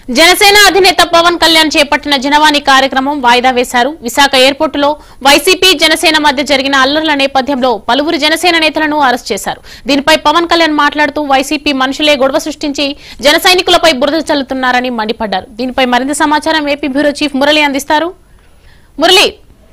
జనసేన అధినేత పవన్ కళ్యాణ్ చేపట్టిన జనవాణి కార్యక్రమం వాయిదా వేశారు విశాఖ ఎయిర్పోర్టులో వైసీపీ జనసేన మధ్య జరిగిన అల్లర్ల నేపథ్యంలో పలువురు జనసేన నేతలను అరెస్ట్ చేశారు దీనిపై పవన్ కళ్యాణ్ మాట్లాడుతూ వైసీపీ మనుషులే గొడవ సృష్టించి జన సైనికులపై బురద చల్లుతున్నారని మండిపడ్డారు దీనిపై మరింత సమాచారం ఏపీ బ్యూరో చీఫ్ మురళి అందిస్తారు మురళి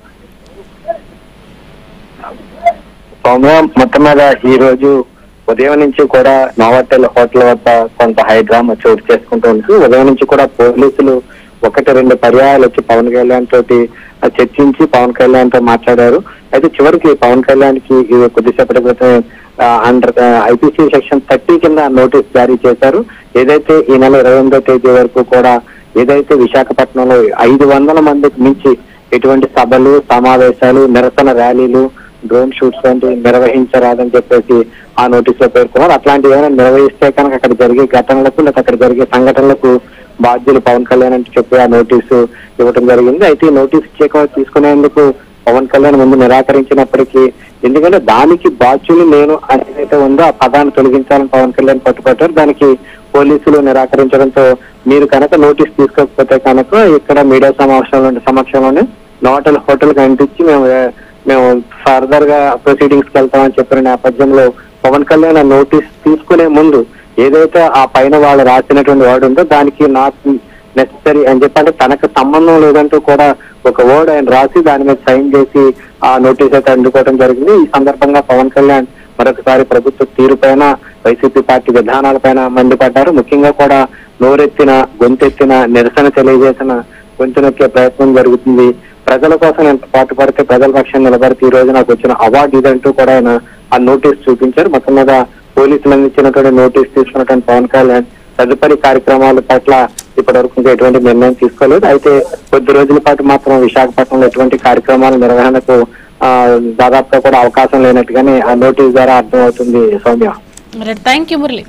సౌమ్య మొత్తం మీద ఈ రోజు ఉదయం నుంచి కూడా నోవాటెల్ హోటల్ వద్ద కొంత హైడ్రామా చోటు చేసుకుంటూ ఉంది ఉదయం నుంచి కూడా పోలీసులు ఒకటి రెండు పర్యాయాలు వచ్చి పవన్ కళ్యాణ్ తోటి ఆ, చర్చించి పవన్ కళ్యాణ్ తో మాట్లాడారు అయితే చివరికి పవన్ కళ్యాణ్ కి ఇది కొద్దిసేపటి క్రితం అండర్ ఐపీసీ సెక్షన్ థర్టీ కింద నోటీస్ జారీ చేశారు ఏదైతే ఈ నెల ఇరవై ఎనిమిదో తేదీ వరకు కూడా ఏదైతే విశాఖపట్నంలో ఐదు వందల మందికి మించి ఎటువంటి సభలు సమావేశాలు నిరసన ర్యాలీలు డ్రోన్ షూట్స్ వంటివి నిర్వహించరాదని చెప్పేసి ఆ నోటీస్ లో పేర్కొన్నారు అట్లాంటివి ఏమైనా నిర్వహిస్తే కనుక అక్కడ జరిగే ఘటనలకు లేదా అక్కడ జరిగే సంఘటనలకు బాధ్యులు పవన్ కళ్యాణ్ అని చెప్పి ఆ నోటీసు ఇవ్వడం జరిగింది అయితే ఈ నోటీస్ ఇచ్చే తీసుకునేందుకు పవన్ కళ్యాణ్ ముందు నిరాకరించినప్పటికీ ఎందుకంటే దానికి బాధ్యులు నేను ఏదైతే ఉందో ఆ పదాన్ని తొలగించాలని పవన్ కళ్యాణ్ పట్టుబట్టారు దానికి పోలీసులు నిరాకరించడంతో మీరు కనుక నోటీస్ తీసుకోకపోతే కనుక ఇక్కడ మీడియా సమావేశంలో సమక్షంలోనే నోటల్ హోటల్ కనిపించి మేము మేము ఫర్దర్ గా ప్రొసీడింగ్స్ కి వెళ్తామని చెప్పిన నేపథ్యంలో పవన్ కళ్యాణ్ ఆ నోటీస్ తీసుకునే ముందు ఏదైతే ఆ పైన వాళ్ళు రాసినటువంటి వర్డ్ ఉందో దానికి నాట్ నెసరీ అని చెప్పి అంటే తనకు సంబంధం లేదంటూ కూడా ఒక వర్డ్ ఆయన రాసి దాని మీద సైన్ చేసి ఆ నోటీస్ అయితే అందుకోవడం జరిగింది ఈ సందర్భంగా పవన్ కళ్యాణ్ మరొకసారి ప్రభుత్వ తీరుపైన వైసీపీ పార్టీ విధానాలపైన మండిపడ్డారు ముఖ్యంగా కూడా నోరెత్తిన గొంతెత్తిన నిరసన తెలియజేసిన గొంతు నొక్కే ప్రయత్నం జరుగుతుంది ప్రజల కోసం ఎంత పాటు పడితే ప్రజల పక్షాన్ని నిలబడితే ఈ రోజు నాకు వచ్చిన అవార్డు ఇదంటూ కూడా ఆయన ఆ నోటీస్ చూపించారు మొత్తం మీద పోలీసులు అందించినటువంటి నోటీస్ తీసుకున్నటువంటి పవన్ కళ్యాణ్ తదుపరి కార్యక్రమాల పట్ల ఇప్పటి వరకు ఇంకా ఎటువంటి నిర్ణయం తీసుకోలేదు అయితే కొద్ది రోజుల పాటు మాత్రం విశాఖపట్నంలో ఎటువంటి కార్యక్రమాల నిర్వహణకు ఆ, దాదాపుగా కూడా అవకాశం లేనట్టుగానే ఆ నోటీస్ ద్వారా అర్థమవుతుంది సౌమ్య థ్యాంక్ యూ మురళి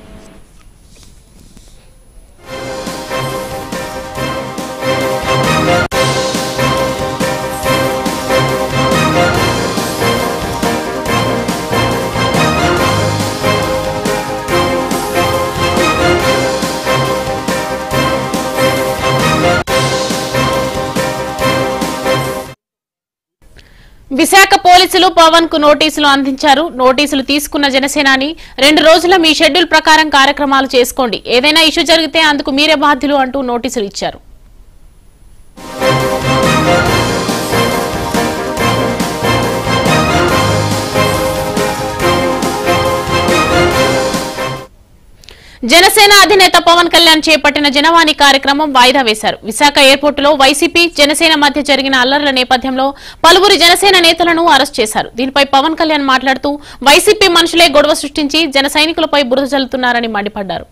విశాఖ పోలీసులు పవన్ కు నోటీసులు అందించారు నోటీసులు తీసుకున్న జనసేనాని రెండు రోజుల మీ షెడ్యూల్ ప్రకారం కార్యక్రమాలు చేసుకోండి ఏదైనా ఇష్యూ జరిగితే అందుకు మీరే బాధ్యులు అంటూ నోటీసులు ఇచ్చారు జనసేన అధినేత పవన్ కళ్యాణ్ చేపట్టిన జనవాణి కార్యక్రమం వాయిదా వేశారు విశాఖ ఎయిర్పోర్టులో వైసీపీ జనసేన మధ్య జరిగిన అల్లర్ల నేపథ్యంలో పలువురు జనసేన నేతలను అరెస్ట్ చేశారు దీనిపై పవన్ కళ్యాణ్ మాట్లాడుతూ వైసీపీ మనుషులే గొడవ సృష్టించి జన సైనికులపై బురద చల్లుతున్నారని మండిపడ్డారు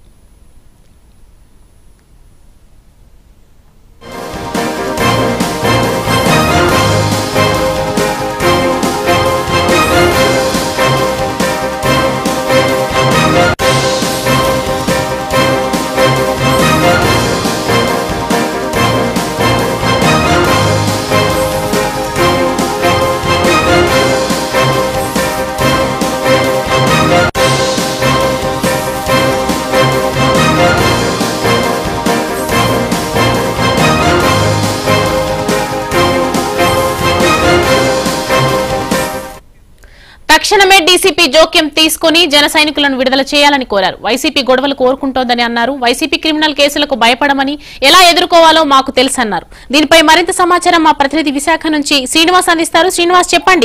తక్షణమే డీసీపీ జోక్యం తీసుకుని జన సైనికులను విడుదల చేయాలని కోరారు వైసీపీ గొడవలు కోరుకుంటోందని అన్నారు వైసీపీ క్రిమినల్ కేసులకు భయపడమని ఎలా ఎదుర్కోవాలో మాకు తెలుసన్నారు దీనిపై మరింత సమాచారం మా ప్రతినిధి విశాఖ నుంచి శ్రీనివాస్ అందిస్తారు శ్రీనివాస్ చెప్పండి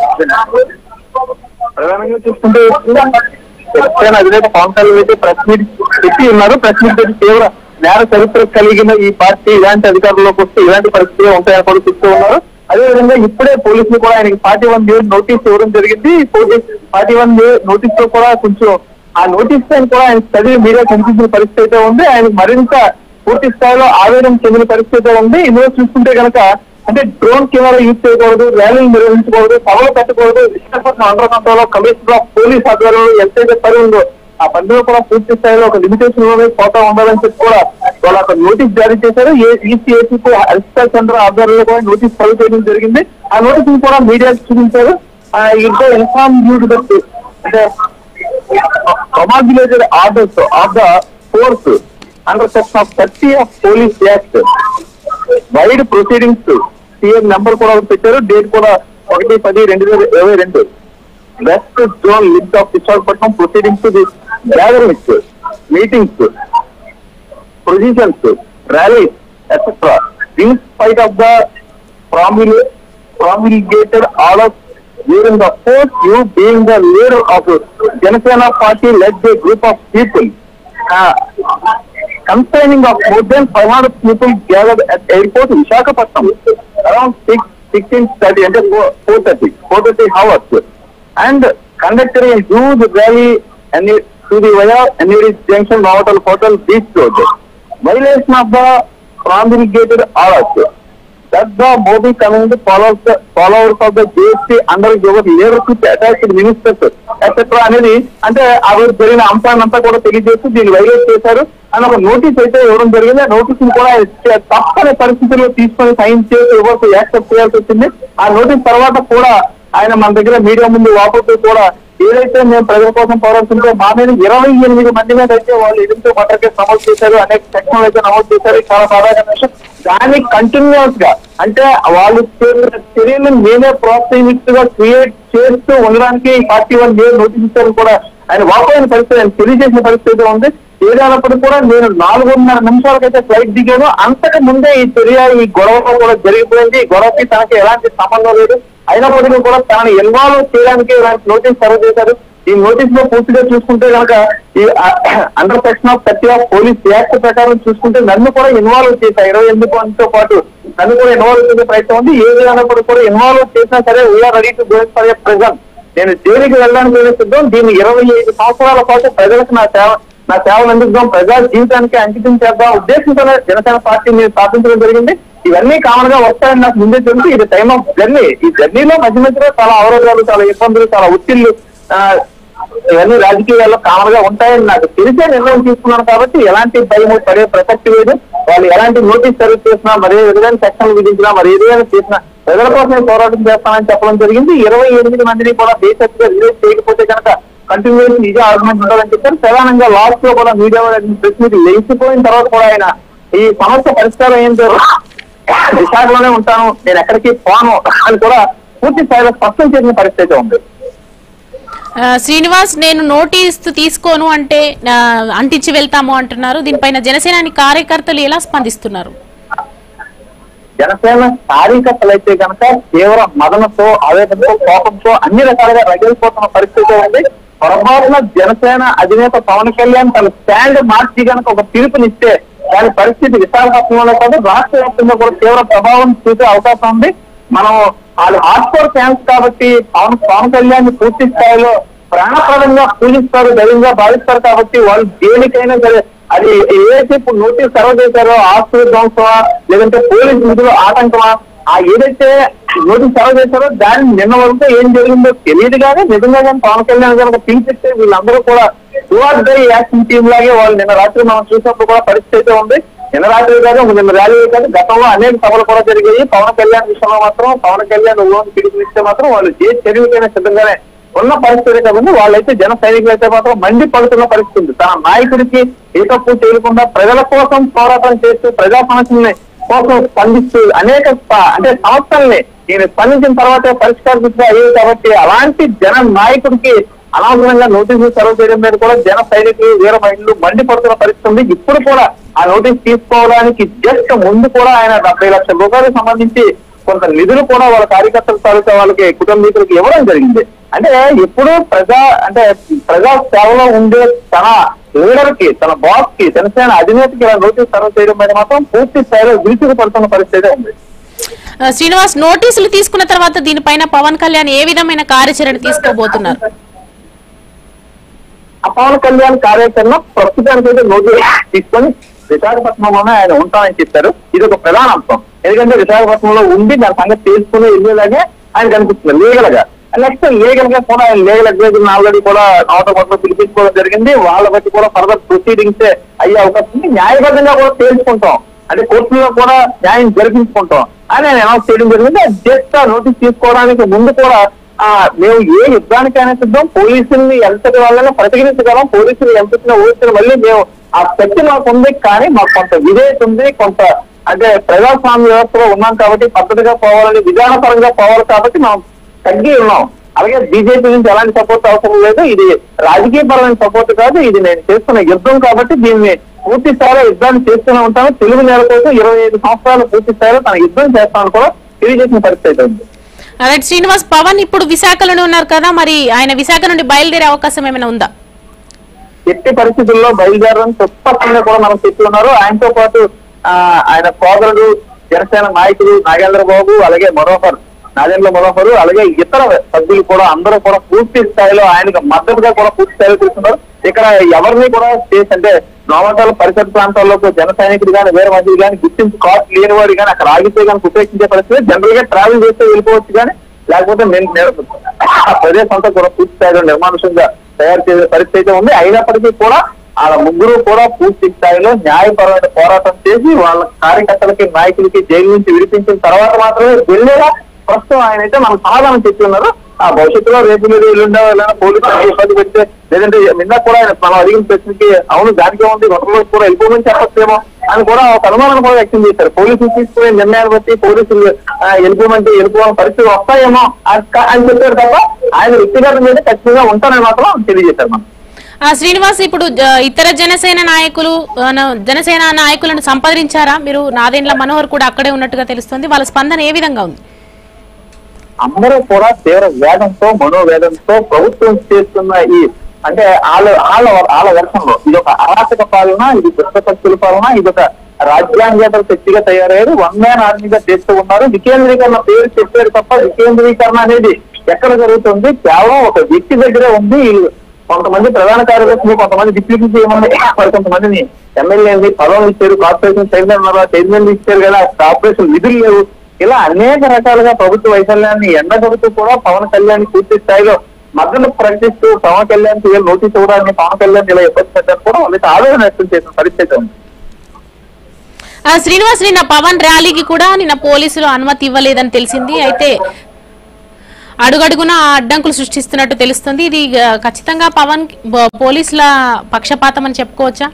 ప్రధానంగా చూసుకుంటే జనసేన అధినేత పవన్ కళ్యాణ్ అయితే ప్రెస్ మీట్ పెట్టి ఉన్నారు ప్రెస్ మీట్ పెట్టి తీవ్ర నేర చరిత్ర కలిగిన ఈ పార్టీ ఇలాంటి అధికారంలోకి వస్తే ఇలాంటి పరిస్థితులు ఉంటాయని కూడా చెప్తూ ఉన్నారు అదేవిధంగా ఇప్పుడే పోలీసులు కూడా ఆయనకి పార్టీ వన్ నోటీస్ ఇవ్వడం జరిగింది పార్టీ వన్ నోటీస్ లో కూడా కొంచెం ఆ నోటీస్ పైన కూడా ఆయన చదివి మీడియా కనిపించిన పరిస్థితి అయితే ఉంది ఆయన మరింత పూర్తి స్థాయిలో ఆవేదన చెందిన పరిస్థితి అయితే ఉంది ఇందులో చూసుకుంటే కనుక అంటే డ్రోన్ కెమెరా యూజ్ చేయకూడదు ర్యాలీలు నిర్వహించకూడదు సభలు పెట్టకూడదు Visakhapatnam under control commissioner of police ఆధ్వర్యంలో ఎంతైతే పని ఉందో ఆ పనిలో కూడా పూర్తి స్థాయిలో ఒక లిమిటేషన్ లోనే పోతా ఉండాలని చెప్పి కూడా వాళ్ళు ఒక నోటీస్ జారీ చేశారు ఈసీఏసీకు హరిత చంద్ర ఆధ్వర్యంలో కూడా నోటీస్ పని చేయడం జరిగింది ఆ నోటీస్ కూడా మీడియాకి చూపించారు ఇంకా ఇన్ఫార్మ్ డ్యూటీ దట్ అంటే కమాగ్యులేటెడ్ orders of the force under section of thirty of police act vide proceedings CM number కూడా ఒకటి పెట్టారు డేట్ కూడా ఒకటి పది రెండు వేల ఇరవై రెండు west zone list of Visakhapatnam proceedings gatherings meetings processions rallies etcetera in spite of the promulgated orders during the post you being the leader of Janasena party led by group of people uh, complaining of more than 500 people gathered at airport Visakhapatnam around 6, 16.30 and 4.30, 4.30 hours and conducted a huge rally and it- to the via NUD Junction Hotel Hotel Beach Road. Violation of the promulgated orders that the Modi coming followers followers of the GST under your leadership attached ministers etc. అనేది అంటే ఆ రోజు జరిగిన అంశాన్ని అంతా కూడా తెలియజేస్తూ దీన్ని వైలేట్ చేశారు అని ఒక నోటీస్ అయితే ఇవ్వడం జరిగింది ఆ నోటీస్ ని కూడా చే- తప్పని పరిస్థితుల్లో తీసుకొని సైన్ చేసి ఇవ్వాల్సి యాక్సెప్ట్ చేయాల్సి వచ్చింది ఆ నోటీస్ తర్వాత కూడా ఆయన మన దగ్గర మీడియా ముందు వాపోతూ కూడా ఏదైతే మేము ప్రజల కోసం పోరాడుతుంటే మా మీద ఇరవై ఎనిమిది మంది మీద అయితే వాళ్ళు ఎదురుతో మటర్ కేసు నమోదు చేశారు అనేక సెక్షన్లు అయితే నమోదు చేశారు చాలా బాధాకర విషయం దాన్ని కంటిన్యూస్ గా అంటే వాళ్ళు చేసిన చర్యలను మేమే ప్రోత్సహిస్తూ గా క్రియేట్ చేస్తూ ఉండడానికి ఈ పార్టీ వాళ్ళు మేము నోటీస్ ఇచ్చారు కూడా ఆయన వాపోయిన పరిస్థితి ఆయన తెలియజేసిన పరిస్థితి ఉంది ఏదైనప్పటికీ కూడా నేను నాలుగున్నర నిమిషాలకైతే ఫ్లైట్ దిగాను అంతకు ముందే ఈ చర్య ఈ గొడవ కూడా జరిగిపోయింది ఈ గొడవకి తనకి ఎలాంటి సంబంధం లేదు అయినప్పటికీ కూడా తనని ఇన్వాల్వ్ చేయడానికి ఇలాంటి నోటీస్ సర్వ్ చేశారు ఈ నోటీస్ లో పూర్తిగా చూసుకుంటే కనుక ఈ under section of thirty of police act ప్రకారం చూసుకుంటే నన్ను కూడా ఇన్వాల్వ్ చేశారు ఇరవై ఎనిమిది పాయింట్తో పాటు నన్ను కూడా ఇన్వాల్వ్ చేసే ప్రయత్నం ఉంది ఏ విధానప్పుడు కూడా ఇన్వాల్వ్ చేసినా సరే we're ready to go for present నేను జైలుకి వెళ్ళడానికి నేను సిద్ధం దీన్ని ఇరవై ఐదు సంవత్సరాల పాటు ప్రజలకు నా సేవ నా సేవలు అందిద్దాం ప్రజా జీవితానికి అంకితం చేద్దాం ఉద్దేశంతోనే జనసేన పార్టీని స్థాపించడం జరిగింది ఇవన్నీ కామన్ గా వస్తాయని నాకు ముందే తెలుసు ఇది టైమ్ ఆఫ్ జర్నీ ఈ జర్నీలో మధ్య మధ్యలో చాలా అవరోధాలు చాలా ఇబ్బందులు చాలా ఒత్తిళ్లు ఆ, ఇవన్నీ రాజకీయాల్లో కామన్ గా ఉంటాయని నాకు తెలిసే నిర్ణయం తీసుకున్నాను కాబట్టి ఎలాంటి భయం పడే ప్రసక్తి లేదు వాళ్ళు ఎలాంటి నోటీస్ సర్వీస్ చేసినా మరి ఏ విధంగా సెక్షన్లు విధించినా మరి ఏదైనా చేసినా ప్రజల కోసమే పోరాటం చేస్తానని చెప్పడం జరిగింది ఇరవై ఎనిమిది మందిని కూడా దేశంగా రిలీజ్ చేయకపోతే కనుక కంటిన్యూషన్ ఇదే ఆర్గ్యుమెంట్ ఉండాలని చెప్పారు ప్రధానంగా లాస్ట్ లో కూడా మీడియా ప్రెస్ మీట్ లేచిపోయిన తర్వాత కూడా ఆయన ఈ సమస్య పరిష్కారం అయిన తర్వాత విశాఖలోనే ఉంటాను నేను ఎక్కడికి పోను అని కూడా పూర్తి స్థాయిలో స్పష్టం చేసిన పరిస్థితి ఉంది ఆ, శ్రీనివాస్ నేను నోటీస్ తీసుకోను అంటే ఆ, అంటించి వెళ్తాము అంటున్నారు దీనిపైన జనసేనాని కార్యకర్తలు ఎలా స్పందిస్తున్నారు జనసేన కార్యకర్తలు అయితే కనుక తీవ్ర మదనతో ఆవేదనతో కోపంతో అన్ని రకాలుగా రగిలిపోతున్న పరిస్థితి ఉంది పొరపాటున జనసేన అధినేత పవన్ కళ్యాణ్ తన స్టాండ్ మార్చి కనుక ఒక పిలుపునిస్తే దాని పరిస్థితి విశాఖపట్నంలో కాదు రాష్ట్ర వ్యాప్తంగా కూడా తీవ్ర ప్రభావం చూసే అవకాశం ఉంది మనం వాళ్ళు హార్డ్ కోర్ ఫ్యాన్స్ కాబట్టి పవన్ పవన్ కళ్యాణ్ పూర్తి స్థాయిలో ప్రాణప్రదంగా పూజిస్తారు ధైర్యంగా భావిస్తారు కాబట్టి వాళ్ళు దేనికైనా సరే అది ఏదైతే ఇప్పుడు నోటీస్ సర్వ్ చేశారో ఆస్తుల ధ్వంసమా లేదంటే పోలీస్ విధులు ఆటంకమా ఆ ఏదైతే నోటీస్ సర్వ్ చేశారో దాని నిన్న వరకు ఏం జరిగిందో తెలియదు కానీ నిజంగా కానీ పవన్ కళ్యాణ్ కనుక పిలిపిస్తే వీళ్ళందరూ కూడా టువార్డ్ ద యాక్షన్ టీమ్ లాగే వాళ్ళు నిన్న రాత్రి మనం చూసినప్పుడు కూడా పరిస్థితి అయితే ఉంది నిన్న రాత్రి కాదు నిన్న ర్యాలీ కాదు గతంలో అనేక సభలు కూడా జరిగాయి పవన్ కళ్యాణ్ విషయంలో మాత్రం పవన్ కళ్యాణ్ లోన్ పిలుపునిస్తే మాత్రం వాళ్ళు ఏ చర్యకైనా సిద్ధంగానే ఉన్న పరిస్థితి కాబట్టి వాళ్ళైతే జన సైనికులు అయితే మాత్రం మండి పడుతున్న పరిస్థితి ఉంది తన నాయకుడికి ఏ తప్పు చేయకుండా ప్రజల కోసం పోరాటం చేస్తూ ప్రజా సమస్యల్ని కోసం స్పందిస్తూ అనేక ప- అంటే సమస్యల్ని నేను స్పందించిన తర్వాతే పరిష్కారం అయ్యేది కాబట్టి అలాంటి జన నాయకుడికి అనవసరంగా నోటీసులు సర్వ్ చేయడం మీద కూడా జన సైనికులు వీర మహిళలు మండిపడుతున్న పరిస్థితి ఉంది ఇప్పుడు కూడా ఆ నోటీస్ తీసుకోవడానికి జస్ట్ ముందు కూడా ఆయన డెబ్బై లక్షల రూపాయలకు సంబంధించి కొంత నిధులు కూడా వాళ్ళ కార్యకర్తల తాలూకా వాళ్ళకి కుటుంబీకులకి ఇవ్వడం జరిగింది అంటే ఎప్పుడు ప్రజా అంటే ప్రజా సేవలో ఉండే తన లీడర్ కి తన బాస్ కి జనసేన అధినేతకి ఇలా నోటీస్ సర్వ్ చేయడం మీద మాత్రం పూర్తి స్థాయిలో విరుచుకు పడుతున్న పరిస్థితి ఉంది ఆ, శ్రీనివాస్ నోటీసులు తీసుకున్న తర్వాత దీనిపైన పవన్ కళ్యాణ్ ఏ విధమైన కార్యాచరణ తీసుకోబోతున్నారు ఆ పవన్ కళ్యాణ్ కార్యాచరణ ప్రస్తుతానికి అయితే నోటీస్ తీసుకొని విశాఖపట్నంలోనే ఆయన ఉంటామని చెప్పారు ఇది ఒక ప్రధాన అంశం ఎందుకంటే విశాఖపట్నంలో ఉండి దాని సంగతి తెలుసుకుని వెళ్ళేలాగే ఆయన కనిపిస్తుంది లీగల్ గా నెక్స్ట్ లీగల్ గా కూడా ఆయన లీగల్ అడ్వైజర్ ఆల్రెడీ కూడా నోట కొట్ట పిలిపించుకోవడం జరిగింది వాళ్ళ బట్టి కూడా ఫర్దర్ ప్రొసీడింగ్స్ అయ్యే అవకాశం ఉంది న్యాయబద్ధంగా కూడా తేల్చుకుంటాం అంటే కోర్టులో కూడా న్యాయం జరిపించుకుంటాం అని ఆయన అనౌన్స్ చేయడం జరిగింది జస్ట్ నోటీస్ తీసుకోవడానికి ముందు కూడా ఆ మేము ఏ యుద్ధానికైనా సిద్ధం పోలీసుల్ని ఎంతటి వాళ్ళైనా ప్రతిఘటించగలం పోలీసులు ఎంత ఓడిసిన మళ్ళీ మేము ఆ శక్తి మాకు ఉంది కానీ మాకు కొంత విధేయత ఉంది కొంత అంటే ప్రజాస్వామ్య వ్యవస్థలో ఉన్నాం కాబట్టి పద్ధతిగా పోవాలని విధానపరంగా పోవాలి కాబట్టి మనం తగ్గి ఉన్నాం అలాగే బీజేపీ నుంచి ఎలాంటి సపోర్ట్ అవసరం లేదు ఇది రాజకీయ పరమైన సపోర్ట్ కాదు ఇది నేను చేస్తున్న యుద్ధం కాబట్టి దీన్ని పూర్తి స్థాయిలో యుద్ధాన్ని చేస్తూనే ఉంటాను తెలుగు నేల కోసం ఇరవై ఐదు సంవత్సరాలు పూర్తి స్థాయిలో తన యుద్ధం చేస్తాను కూడా తెలియజేసిన పరిస్థితి ఉంది రైట్ శ్రీనివాస్ పవన్ ఇప్పుడు విశాఖలోనే ఉన్నారు కదా మరి ఆయన విశాఖ నుండి బయలుదేరే అవకాశం ఏమైనా ఉందా ఎట్టి పరిస్థితుల్లో బయలుదేరడం స్పష్టంగా కూడా మనం చెప్తున్నారు ఆయనతో పాటు ఆ, ఆయన సోదరుడు జనసేన నాయకుడు నాగేంద్ర బాబు అలాగే మనోహర్ నాగేంద్ర మనోహర్ అలాగే ఇతర సభ్యులు కూడా అందరూ కూడా పూర్తి స్థాయిలో ఆయనకు మద్దతుగా కూడా పూర్తి స్థాయిలో చూస్తున్నారు ఇక్కడ ఎవరిని కూడా చేసి అంటే నోమటాల పరిసర ప్రాంతాల్లో జన సైనికుడు కానీ వేరే మంది కానీ గుర్తించి కాస్ట్ లేని వాడు కానీ అక్కడ ఆగితే కానీ ఉపేక్షించే పరిస్థితి జనరల్ గా ట్రావెల్ చేస్తే వెళ్ళిపోవచ్చు కానీ లేకపోతే నేను నేను ఆ ప్రదేశం అంతా కూడా పూర్తి స్థాయిలో నిర్మానుషంగా తయారు చేసే పరిస్థితి అయితే ఉంది అయినప్పటికీ కూడా వాళ్ళ ముగ్గురు కూడా పూర్తి స్థాయిలో న్యాయపరమైన పోరాటం చేసి వాళ్ళ కార్యకర్తలకి నాయకులకి జైలు నుంచి విడిపించిన తర్వాత మాత్రమే వెళ్ళేలా ప్రస్తుతం ఆయన అయితే మనకు సమాధానం చెప్పి ఉన్నారు ఆ భవిష్యత్తులో రేపు మీరు ఎల్లుండో వెళ్ళినా పోలీసులు ఇబ్బంది పెడితే లేదంటే నిన్న కూడా ఆయన మనం అడిగిన ప్రశ్నకి అవును దానికే ఉంది ఒక రోజు కూడా వెళ్ళిపోమని చెప్పొచ్చేమో అని కూడా ఒక అనుమానం కూడా వ్యక్తం చేశారు పోలీసులు తీసుకునే నిర్ణయాలు బట్టి పోలీసులు ఆ, వెళ్ళిపోమంటే వెళ్ళిపోవడం పరిస్థితులు వస్తాయేమో అని అని చెప్పారు తప్ప ఆయన వ్యక్తిగతం మీద ఖచ్చితంగా ఉంటానని మాత్రం తెలియజేశారు మనం ఆ శ్రీనివాస్ ఇప్పుడు జ- ఇతర జనసేన నాయకులు ఆ, న- జనసేన నాయకులను సంప్రదించారా మీరు నాదేండ్ల మనోహర్ కూడా అక్కడే ఉన్నట్టుగా తెలుస్తుంది వాళ్ళ స్పందన ఏ విధంగా ఉంది అందరూ కూడా తీవ్ర వేదంతో మనోవేదంతో ప్రభుత్వం చేస్తున్న ఈ అంటే వాళ్ళ వాళ్ళ వాళ్ళ వర్షంలో ఇది ఒక అరాచక పాలన ఇది దుష్టశక్తుల పాలన ఇది ఒక రాజ్యాంగేతర శక్తిగా తయారయ్యారు వన్ మ్యాన్ ఆర్మీగా చేస్తూ ఉన్నారు వికేంద్రీకరణ పేరు చెప్పారు తప్ప వికేంద్రీకరణ అనేది ఎక్కడ జరుగుతుంది కేవలం ఒక వ్యక్తి దగ్గరే ఉంది వీళ్ళు కొంతమంది ప్రధాన కార్యదర్శులు కొంతమంది డిప్యూటీ చేయమని మరి కొంతమందిని ఎమ్మెల్యేని పదవులు ఇచ్చారు కార్పొరేషన్ చైర్మన్ ఉన్నారు చైర్మన్ ఇచ్చారు కదా కార్పొరేషన్ నిధులు లేవు ఇలా అనేక రకాలుగా ప్రభుత్వ వైఫల్యాన్ని ఎండగడుతూ కూడా పవన్ కళ్యాణ్ పూర్తి స్థాయిలో మద్దతు ప్రకటిస్తూ పవన్ కళ్యాణ్ కి నోటీస్ ఇవ్వడానికి పవన్ కళ్యాణ్ ఇలా ఇబ్బంది పెట్టారు కూడా వాళ్ళకి ఆవేదన వ్యక్తం చేసిన పరిస్థితి ఉంది ఆ శ్రీనివాస్ నిన్న పవన్ ర్యాలీకి కూడా నిన్న పోలీసులు అనుమతి ఇవ్వలేదని తెలిసింది అయితే అడుగడుగున ఆ అడ్డంకులు సృష్టిస్తున్నట్టు తెలుస్తుంది ఇది ఆ, ఖచ్చితంగా పవన్ కి- బ- పోలీసుల పక్షపాతం అని చెప్పుకోవచ్చా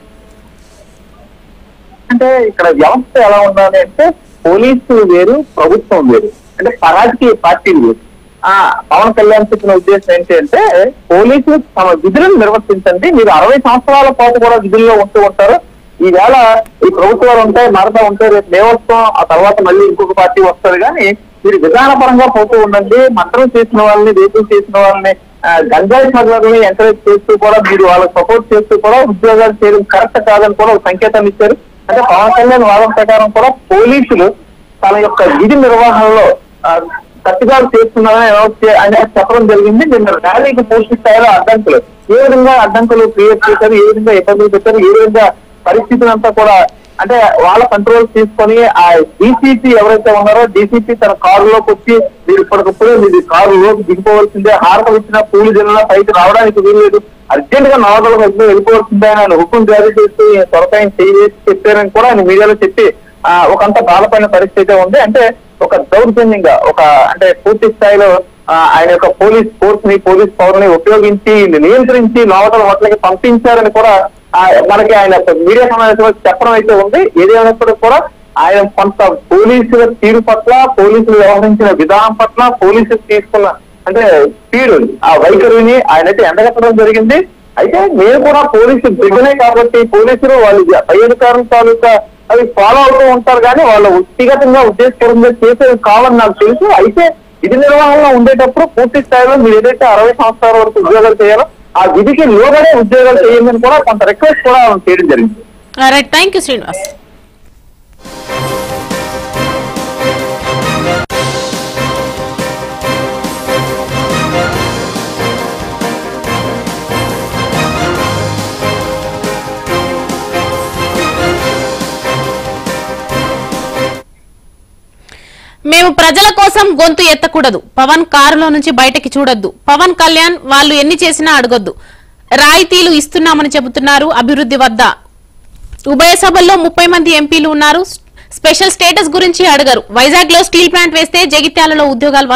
అంటే ఇక్కడ వ్యవస్థ ఎలా ఉండాలి అంటే పోలీసు వేరు ప్రభుత్వం వేరు అంటే రాజకీయ పార్టీలు వేరు ఆ పవన్ కళ్యాణ్ చెప్పిన ఉద్దేశం ఏంటి అంటే పోలీసులు తమ విధులను నిర్వర్తించండి మీరు అరవై సంవత్సరాల పాటు కూడా విధుల్లో ఉంటూ ఉంటారు ఈవేళ ఈ ప్రభుత్వాలు ఉంటాయి మారుతా ఉంటాయి రేపు మేము వస్తాం ఆ తర్వాత మళ్ళీ ఇంకొక పార్టీ వస్తారు కానీ మీరు విధానపరంగా పోతూ ఉండండి మంత్రం చేసిన వాళ్ళని రేపులు చేసిన వాళ్ళని ఆ, గంజాయి స్మగ్లర్ని ఎంకరేజ్ చేస్తూ కూడా మీరు వాళ్ళకి సపోర్ట్ చేస్తూ కూడా ఉద్యోగాలు చేయడం కరెక్ట్ కాదని కూడా ఒక సంకేతం ఇచ్చారు అంటే పవన్ కళ్యాణ్ వాదం ప్రకారం కూడా పోలీసులు తన యొక్క విధి నిర్వహణలో ఆ, కట్టుబాటు చేస్తున్నారని అనౌన్స్ చే- అని చెప్పడం జరిగింది నిన్న ర్యాలీకి పూర్తి స్థాయిలో అడ్డంకులు ఏ విధంగా అడ్డంకులు క్రియేట్ చేశారు ఏ విధంగా ఇబ్బందులు పెట్టారు ఏ విధంగా పరిస్థితిని అంతా కూడా అంటే వాళ్ళ కంట్రోల్ తీసుకొని ఆ డీసీపీ ఎవరైతే ఉన్నారో డీసీపీ తన కారులోకి వచ్చి మీరు ఇప్పటికప్పుడు మీరు కారులోకి దిగిపోవలసిందే హారతలు ఇచ్చిన పూలు జిల్లా పైకి రావడానికి వీల్లేదు అర్జెంట్ గా నవగలకు వచ్చి వెళ్ళిపోవలసిందే అని ఆయన హుకుం జారీ చేస్తూ త్వరపైన చేసి చెప్పారని కూడా ఆయన మీడియాలో చెప్పి ఆ ఒకంత బాధపడిన పరిస్థితి అయితే ఉంది అంటే ఒక దౌర్జన్యంగా ఒక అంటే పూర్తి స్థాయిలో ఆ, ఆయన యొక్క పోలీస్ ఫోర్స్ ని పోలీస్ పవర్ ని ఉపయోగించి నియంత్రించి లోపల హోటల్కి పంపించారని కూడా ఆ, మనకి ఆయన ఒక మీడియా సమావేశంలో చెప్పడం అయితే ఉంది ఏదేమైనప్పటికీ కూడా ఆయన కొంత పోలీసుల తీరు పట్ల పోలీసులు వ్యవహరించిన విధానం పట్ల పోలీసులు తీసుకున్న అంటే స్పీడ్ ఆ వైఖరిని ఆయన అయితే ఎండగట్టడం జరిగింది అయితే నేను కూడా పోలీసు బిడ్డనే కాబట్టి పోలీసులు వాళ్ళు పై అధికారుల తాలూకా అవి ఫాలో అవుతూ ఉంటారు కానీ వాళ్ళ వ్యక్తిగతంగా ఉద్దేశపూర్వకంగా చేసేది కావాలని నాకు తెలుసు అయితే విధి నిర్వహణలో ఉండేటప్పుడు పూర్తి స్థాయిలో మీరు ఏదైతే అరవై సంవత్సరాల వరకు ఉద్యోగాలు చేయాలో ఆ విధికి లోబడే ఉద్యోగాలు చేయాలని కూడా కొంత రిక్వెస్ట్ కూడా చేయడం జరిగింది రైట్ థ్యాంక్ యూ శ్రీనివాస్ మేము ప్రజల కోసం గొంతు ఎత్తకూడదు పవన్ కారులో నుంచి బయటకి చూడొద్దు పవన్ కళ్యాణ్ వాళ్ళు ఎన్ని చేసినా అడగొద్దు రాయితీలు ఇస్తున్నామని చెబుతున్నారు అభివృద్ధి వద్ద ఉభయ సభల్లో ముప్పై మంది ఎంపీలు ఉన్నారు స్పెషల్ స్టేటస్ గురించి అడగరు వైజాగ్ లో స్టీల్ ప్లాంట్ వేస్తే జగిత్యాలలో ఉద్యోగాలు